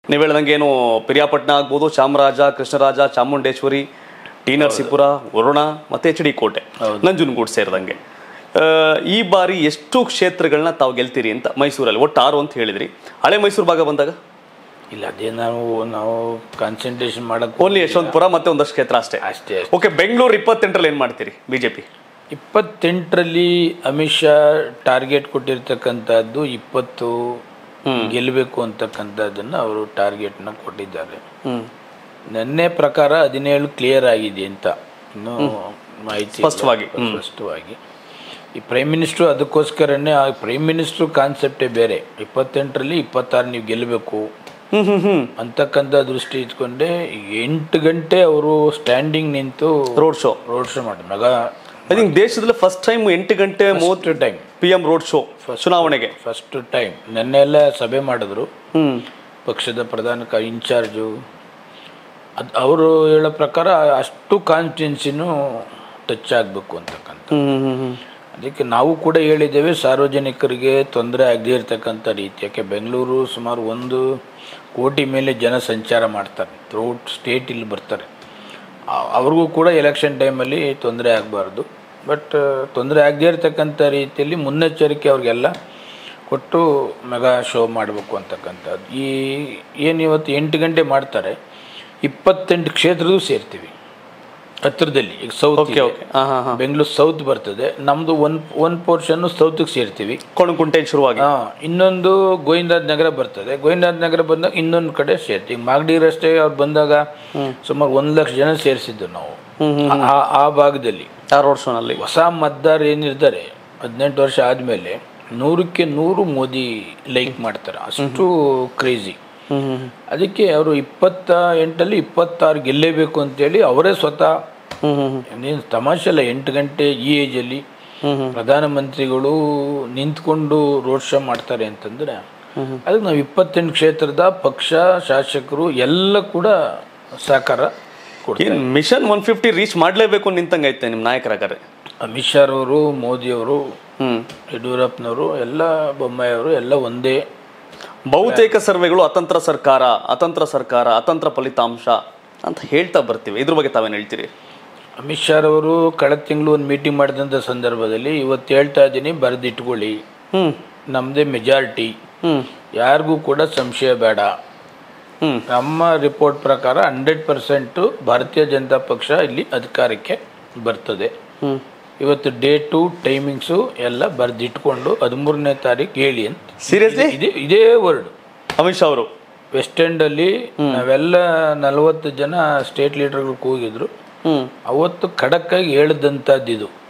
ನೀವು ಹೇಳ್ದಂಗೆ ಏನು ಪಿರಿಯಾಪಟ್ಟಣ ಆಗ್ಬೋದು ಚಾಮರಾಜ ಕೃಷ್ಣರಾಜ ಚಾಮುಂಡೇಶ್ವರಿ ಟಿ ನರಸೀಪುರ ವರುಣ ಮತ್ತೆ ಎಚ್ ಡಿ ಕೋಟೆ ನಂಜನಗೂಡು ಸೇರಿದಂಗೆ ಆ, ಈ ಬಾರಿ ಎಷ್ಟು ಕ್ಷೇತ್ರಗಳನ್ನ ತಾವು ಗೆಲ್ತೀರಿ ಅಂತ ಮೈಸೂರಲ್ಲಿ ಒಟ್ಟು ಆರು ಅಂತ ಹೇಳಿದ್ರಿ ಹಳೆ ಮೈಸೂರು ಭಾಗ ಬಂದಾಗ ಇಲ್ಲ ಅದೇ ನಾವು ನಾವು ಕಾನ್ಸಂಟ್ರೇಷನ್ ಮಾಡಕ್ ಓನ್ಲಿ ಯಶವಂತಪುರ ಮತ್ತೆ ಒಂದಷ್ಟು ಕ್ಷೇತ್ರ ಅಷ್ಟೇ ಅಷ್ಟೇ ಓಕೆ ಬೆಂಗಳೂರು ಇಪ್ಪತ್ತೆಂಟರಲ್ಲಿ ಏನು ಮಾಡ್ತೀರಿ ಬಿಜೆಪಿ ಇಪ್ಪತ್ತೆಂಟರಲ್ಲಿ ಅಮಿತ್ ಶಾ ಟಾರ್ಗೆಟ್ ಕೊಟ್ಟಿರ್ತಕ್ಕಂಥದ್ದು ಇಪ್ಪತ್ತು ಗೆಲ್ಲಬೇಕು ಅಂತಕ್ಕಂಥದ್ದನ್ನ ಅವರು ಟಾರ್ಗೆಟ್ನ ಕೊಟ್ಟಿದ್ದಾರೆ ಹ್ಮ್ ನನ್ನೇ ಪ್ರಕಾರ ಹದಿನೇಳು ಕ್ಲಿಯರ್ ಆಗಿದೆ ಅಂತ ಇನ್ನು ಮಾಹಿತಿ ಇಲ್ಲ. ಸ್ಪಷ್ಟವಾಗಿ, ಹ್ಮ್. ಸ್ಪಷ್ಟವಾಗಿ ಈ ಪ್ರೈಮ್ ಮಿನಿಸ್ಟ್ರು ಅದಕ್ಕೋಸ್ಕರನೇ ಆ ಪ್ರೈಮ್ ಮಿನಿಸ್ಟ್ರು ಕಾನ್ಸೆಪ್ಟೇ ಬೇರೆ ಇಪ್ಪತ್ತೆಂಟರಲ್ಲಿ ಇಪ್ಪತ್ತಾರು ನೀವು ಗೆಲ್ಲಬೇಕು ಹ್ಮ್ ಹ್ಮ್ ಹ್ಮ್ ಅಂತಕ್ಕಂಥ ದೃಷ್ಟಿ ಇಟ್ಕೊಂಡೆ ಎಂಟು ಗಂಟೆ ಅವರು ಸ್ಟ್ಯಾಂಡಿಂಗ್ ನಿಂತು ರೋಡ್ ಶೋ ರೋಡ್ ಶೋ ಮಾಡಿ ಮಗ ಐ ಥಿಂಕ್ ದೇಶದಲ್ಲಿ ಫಸ್ಟ್ ಟೈಮ್ ಎಂಟು ಗಂಟೆ ಮೂವತ್ತು ಮೂವತ್ತು time P M road show ಚುನಾವಣೆಗೆ ಫಸ್ಟ್ ಟೈಮ್ ನೆನ್ನೆ ಎಲ್ಲ ಸಭೆ ಮಾಡಿದ್ರು ಹ್ಮ್ ಪಕ್ಷದ ಪ್ರಧಾನ ಕ ಇನ್ಚಾರ್ಜು ಅದು ಅವರು ಹೇಳೋ ಪ್ರಕಾರ ಅಷ್ಟು ಕಾನ್ಸ್ಟಿಟ್ಯೂನ್ಸಿನೂ ಟಚ್ ಆಗಬೇಕು ಅಂತಕ್ಕಂಥ ಹ್ಮ್ ಹ್ಮ್ ಹ್ಮ್ ಅದಕ್ಕೆ ನಾವು ಕೂಡ ಹೇಳಿದ್ದೇವೆ ಸಾರ್ವಜನಿಕರಿಗೆ ತೊಂದರೆ ಆಗದೇ ಇರತಕ್ಕಂಥ ರೀತಿ ಯಾಕೆ ಬೆಂಗಳೂರು ಸುಮಾರು ಒಂದು ಕೋಟಿ ಮೇಲೆ ಜನ ಸಂಚಾರ ಮಾಡ್ತಾರೆ ಥ್ರೂಟ್ ಸ್ಟೇಟ್ ಇಲ್ಲಿ ಬರ್ತಾರೆ ಆ- ಅವ್ರಿಗೂ ಕೂಡ ಎಲೆಕ್ಷನ್ ಟೈಮಲ್ಲಿ ತೊಂದರೆ ಆಗಬಾರ್ದು ಬಟ್ ತೊಂದರೆ ಆಗದೇ ಇರತಕ್ಕಂಥ ರೀತಿಯಲ್ಲಿ ಮುನ್ನೆಚ್ಚರಿಕೆ ಅವ್ರಿಗೆಲ್ಲ ಕೊಟ್ಟು ಮೆಗಾ ಶೋ ಮಾಡಬೇಕು ಅಂತಕ್ಕಂಥದ್ದು ಈ ಏನು ಇವತ್ತು ಎಂಟು ಗಂಟೆ ಮಾಡ್ತಾರೆ ಇಪ್ಪತ್ತೆಂಟು ಕ್ಷೇತ್ರದೂ ಸೇರ್ತೀವಿ ಹತ್ತಿರದಲ್ಲಿ ಈಗ ಸೌತ್ ಓಕೆ ಓಕೆ ಹಾ ಹಾ ಹಾ ಬೆಂಗಳೂರು ಸೌತ್ ಬರ್ತದೆ ನಮ್ದು ಒನ್ ಒನ್ ಪೋರ್ಷನ್ ಸೌತ್ಗೆ ಸೇರ್ತೀವಿ ಕೊಣಕುಂಟೆ ಶುರುವಾಗಿ ಹಾ ಇನ್ನೊಂದು ಗೋವಿಂದರಾಜ ನಗರ ಬರ್ತದೆ ಗೋವಿಂದರಾಜ ನಗರ ಬಂದಾಗ ಇನ್ನೊಂದು ಕಡೆ ಸೇರ್ತೀವಿ ಮಾಗಡಿ ರಸ್ತೆ ಅವ್ರು ಬಂದಾಗ ಸುಮಾರು ಒಂದು ಲಕ್ಷ ಜನ ಸೇರಿಸಿದ್ದು ನಾವು ಆ- ಆ ಭಾಗದಲ್ಲಿ ಆ ರೋಡ್ ಶೋನಲ್ಲಿ ಹೊಸ ಮತದಾರ ಏನಿರ್ತಾರೆ ಹದಿನೆಂಟು ವರ್ಷ ಆದಮೇಲೆ ನೂರಕ್ಕೆ ನೂರು ಮೋದಿ ಲೈಕ್ ಮಾಡ್ತಾರೆ ಅಷ್ಟು ಕ್ರೇಜಿ ಹ್ಮ್ ಹ್ಮ್ ಅದಕ್ಕೆ ಅವರು ಇಪ್ಪತ್ತ ಎಂಟಲ್ಲಿ ಇಪ್ಪತ್ತಾರು ಗೆಲ್ಲೇಬೇಕು ಅಂತೇಳಿ ಅವರೇ ಸ್ವತಃ ಹ್ಮ್ ಹ್ಮ್ ಹ್ಮ್ ನೀನು ತಮಾಷೆ ಅಲ್ಲ ಎಂಟು ಗಂಟೆ ಈ ಏಜಲ್ಲಿ ಹ್ಮ್ ಹ್ಮ್ ಪ್ರಧಾನಮಂತ್ರಿಗಳು ನಿಂತ್ಕೊಂಡು ರೋಡ್ ಶೋ ಮಾಡ್ತಾರೆ ಅಂತಂದ್ರೆ ಅದಕ್ಕೆ ನಾವು ಇಪ್ಪತ್ತೆಂಟು ಕ್ಷೇತ್ರದ ಪಕ್ಷ ಶಾಸಕರು ಎಲ್ಲ ಕೂಡ ಸಹಕಾರ ಕೊಡ್ತಾರೆ ಏನ್ ಮಿಷನ್ ಒನ್ ಫಿಫ್ಟಿ ರೀಚ್ ಮಾಡ್ಲೇಬೇಕು ನಿಂತಂಗೈತೆ ನಿಮ್ ನಾಯಕರಾಗಾರೆ ಅಮಿತ್ ಶಾ ಅವರು ಮೋದಿಯವರು ಹ್ಮ್ ಯಡಿಯೂರಪ್ಪನವರು ಎಲ್ಲ ಬೊಮ್ಮಾಯಿಯವರು ಎಲ್ಲ ಒಂದೇ ಬಹುತೇಕ ಸರ್ವೆಗಳು ಅತಂತ್ರ ಸರ್ಕಾರ ಅತಂತ್ರ ಸರ್ಕಾರ ಅತಂತ್ರ ಫಲಿತಾಂಶ ಅಂತ ಹೇಳ್ತಾ ಬರ್ತೀವಿ ಇದ್ರ ಬಗ್ಗೆ ತಾವೇನು ಹೇಳ್ತೀರಿ ಅಮಿತ್ ಶಾ ಅವರು ಕಳೆದ ತಿಂಗಳು ಒಂದು ಮೀಟಿಂಗ್ ಮಾಡಿದಂಥ ಸಂದರ್ಭದಲ್ಲಿ ಇವತ್ತು ಹೇಳ್ತಾ ಇದ್ದೀನಿ ಬರೆದಿಟ್ಕೊಳ್ಳಿ ಹ್ಮ್ ನಮ್ಮದೇ ಮೆಜಾರಿಟಿ ಹ್ಮ್ ಯಾರಿಗೂ ಕೂಡ ಸಂಶಯ ಬೇಡ ಹ್ಮ್ ನಮ್ಮ ರಿಪೋರ್ಟ್ ಪ್ರಕಾರ ಹಂಡ್ರೆಡ್ ಪರ್ಸೆಂಟು ಭಾರತೀಯ ಜನತಾ ಪಕ್ಷ ಇಲ್ಲಿ ಅಧಿಕಾರಕ್ಕೆ ಬರ್ತದೆ ಹ್ಮ್ ಇವತ್ತು ಡೇಟು ಟೈಮಿಂಗ್ಸು ಎಲ್ಲ ಬರೆದಿಟ್ಕೊಂಡು ಹದಿಮೂರನೇ ತಾರೀಕು ಹೇಳಿ ಅಂತ ಸೀರಿಯಸ್ಲಿ ಇದೇ ಇದೇ ವರ್ಡ್ ಅಮಿತ್ ಶಾ ಅವರು ವೆಸ್ಟ್ ಎಂಡಲ್ಲಿ ನಾವೆಲ್ಲ ನಲವತ್ತು ಜನ ಸ್ಟೇಟ್ ಲೀಡರ್ಗಳು ಕೂಗಿದ್ರು ಹ್ಮ್ ಅವತ್ತು ಖಡಕ್ಕಾಗಿ ಹೇಳಿದಂಥದ್ದು ಇದು